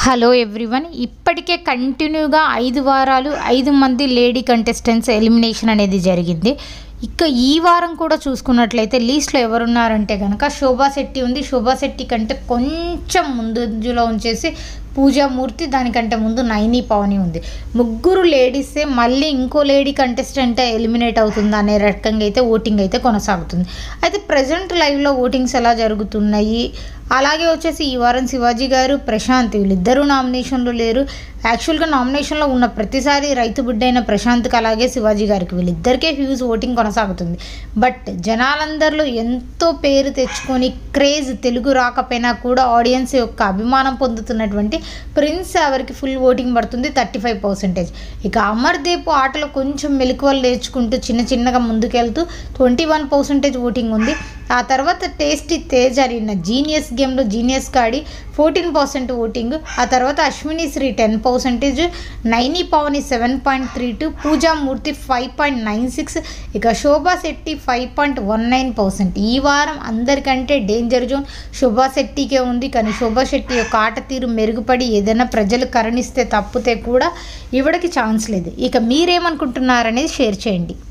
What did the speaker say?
hello everyone ఇప్పటికే కంటిన్యూగా ఐదు వారాలు ఐదు మంది లేడీ కంటెస్టెంట్స్ ఎలిమినేషన్ అనేది జరిగింది ఇక ఈ వారం కూడా చూసుకున్నట్లయితే లీస్ట్లో ఎవరున్నారంటే కనుక శోభా శెట్టి ఉంది శోభా శెట్టి కంటే కొంచెం ముందంజలో ఉంచేసి పూజామూర్తి దానికంటే ముందు నైని పవని ఉంది ముగ్గురు లేడీసే మళ్ళీ ఇంకో లేడీ కంటెస్టెంట్ ఎలిమినేట్ అవుతుంది అనే రకంగా అయితే ఓటింగ్ అయితే కొనసాగుతుంది అయితే ప్రజెంట్ లైవ్లో ఓటింగ్స్ ఎలా జరుగుతున్నాయి అలాగే వచ్చేసి ఈ వారం శివాజీ గారు ప్రశాంత్ వీళ్ళిద్దరూ నామినేషన్లో లేరు యాక్చువల్గా నామినేషన్లో ఉన్న ప్రతిసారి రైతు బిడ్డైన ప్రశాంత్కి అలాగే శివాజీ గారికి వీళ్ళిద్దరికే హ్యూజ్ ఓటింగ్ కొనసాగుతుంది బట్ జనాలందరిలో ఎంతో పేరు తెచ్చుకొని క్రేజ్ తెలుగు రాకపోయినా కూడా ఆడియన్స్ యొక్క అభిమానం పొందుతున్నటువంటి ప్రిన్స్ ఎవరికి ఫుల్ ఓటింగ్ పడుతుంది థర్టీ ఫైవ్ పర్సెంటేజ్ ఇక అమర్దీప్ ఆటలో కొంచెం మెలకువలు నేర్చుకుంటూ చిన్న చిన్నగా ముందుకెళ్తూ ట్వంటీ వన్ పర్సెంటేజ్ ఓటింగ్ ఉంది ఆ తర్వాత టేస్టీ తేజ్ ఆడిన జీనియస్ గేమ్లో జీనియస్గా ఆడి ఫోర్టీన్ పర్సెంట్ ఓటింగ్ ఆ తర్వాత Ashwini Sri ten percentage Nayani Pavani seven point three two Pooja Murthy five point nine six ఇక Shobha Shetty five point one nine percent ఈ వారం అందరికంటే డేంజర్ జోన్ శోభా శెట్టికే ఉంది కానీ శోభా శెట్టి యొక్క ఆట తీరు మెరుగుపడి ఏదైనా ప్రజలు కరుణిస్తే తప్పితే కూడా ఇవ్వడానికి ఛాన్స్ లేదు ఇక మీరేమనుకుంటున్నారనేది షేర్ చేయండి